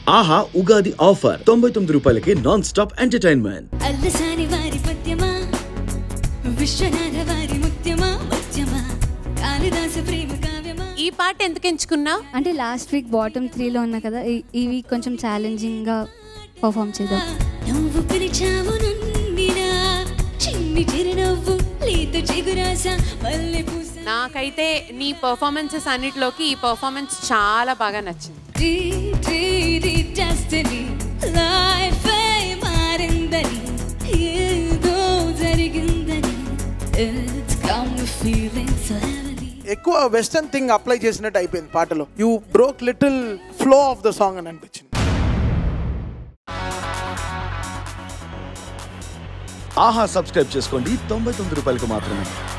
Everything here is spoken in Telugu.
ఆహా ఉగాది ఆఫర్ తొంభై తొమ్మిది రూపాయలకి నాన్ స్టాప్ ఎంటర్టైన్మెంట్ అల్లసాని వారి పద్యమా విశ్వనాథ వారి ముత్యమా ముత్యమా కాళిదాస ప్రేమ కావ్యమా ఈ పాట ఎందుకు ఎంచుకున్నావు అంటే లాస్ట్ వీక్ బాటమ్ త్రీలో ఉన్నా కదా ఈ- ఈ వీక్ కొంచెం ఛాలెంజింగ్గా పర్ఫామ్ చేద్దాం నువ్వు పిలిచావు నన్నిరా చిన్ని చిరునవ్వు లేత చిగురాస మల్లె పూస నాకైతే నీ పర్ఫార్మెన్సెస్ అన్నిటిలోకి ఈ పర్ఫార్మెన్స్ చాలా బాగా నచ్చింది T T T destiny life మారిందని ఏదో జరిగిందని it's come feeling so heavily ఎక్కువ వెస్టర్న్ థింగ్ అప్లై చేసినట్టు అయిపోయింది పాటలో you broke little flow of the song అని అనిపించింది ఆహా సబ్స్క్రైబ్ చేసుకోండి తొంభై తొమ్మిది రూపాయలకి మాత్రమే